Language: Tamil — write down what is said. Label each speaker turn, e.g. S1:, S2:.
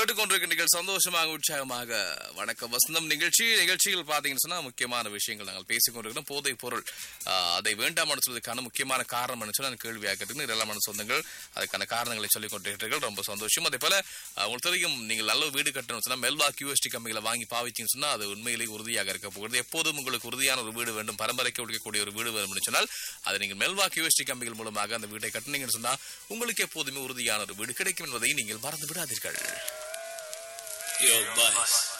S1: கேட்டுக்கொண்டிருக்கின்றீர்கள் சந்தோஷமாக உற்சாகமாக வணக்கம் வசந்தம் நிகழ்ச்சி நிகழ்ச்சியில் பாத்தீங்கன்னு சொன்னா முக்கியமான விஷயங்கள் நாங்கள் பேசிக் கொண்டிருக்கிறோம் போதைப் பொருள் ஆஹ், அதை வேண்டாம் சொல்வதற்கான முக்கியமான காரணம் என்ன சொன்னா கேள்வி ஆக்கிறதுக்கு நிரலமான சொந்தங்கள் அதுக்கான காரணங்களை சொல்லிக் கொண்டிருக்கிறீர்கள் ரொம்ப சந்தோஷம் அதே போல ஆஹ், உங்களுக்கு தெரியும் நீங்கள் நல்ல வீடு கட்டணும் சொன்னா மெல்வா கியூஎஸ்டி கம்பிகளை வாங்கி பாவிச்சிங்கன்னு சொன்னா அது உண்மையிலேயே உறுதியாக இருக்க போகிறது எப்போதும் உங்களுக்கு உறுதியான ஒரு வீடு வேண்டும் பரம்பரைக்கு கொடுக்கக்கூடிய ஒரு வீடு வேணும்னு சொன்னால் அதை நீங்கள் மெல்வா கியூஎஸ்டி கம்பிகள் மூலமாக அந்த வீட்டை கட்டினீங்கன்னு சொன்னா உங்களுக்கு எப்போதுமே உறுதியான ஒரு வீடு கிடைக்கும் என்பதை நீங்கள் மறந்து விடாதீர்கள்
S2: Yo, boys.